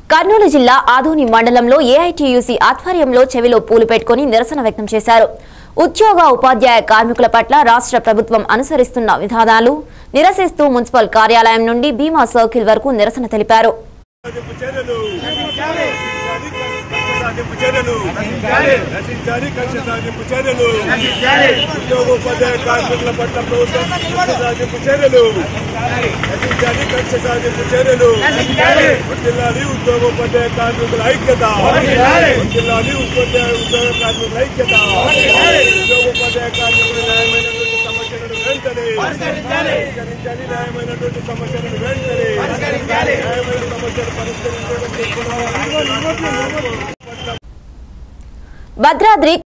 కర్నూలు జిల్లా ఆదోని మండలంలో ఏఐటీయూసీ ఆధ్వర్యంలో చెవిలో పూలు పెట్టుకుని నిరసన వ్యక్తం చేశారు ఉద్యోగ ఉపాధ్యాయ కార్మికుల పట్ల రాష్ట్ర ప్రభుత్వం అనుసరిస్తున్న విధానాలు నిరసిస్తూ మున్సిపల్ కార్యాలయం నుండి భీమా సర్కిల్ వరకు నిరసన తెలిపారు సాధింపు చర్యలు సాధింపు చర్యలు నశించాలి కక్ష సాధింపు చర్యలు ఉద్యోగోపాధ్యాయ కార్మికుల పట్ల ప్రభుత్వం కక్ష సాధింపు చర్యలు నశించాలి కక్ష సాధింపు చర్యలు వర్తిల్లాలి ఉద్యోగోపాధ్యాయ కార్మికుల ఐక్యత వర్తిల్లాలి ఉపాధ్యాయ ఉద్యోగ కార్మికుల ఐక్యత ఉద్యోగోపాధ్యాయ కార్మికుల న్యాయమైనటువంటి సమస్యలను వెంటనే పరిష్కరించాలి న్యాయమైనటువంటి సమస్యలను వెంటనే న్యాయమైన సమస్యలు పరిష్కరించడానికి భద్రాద్రి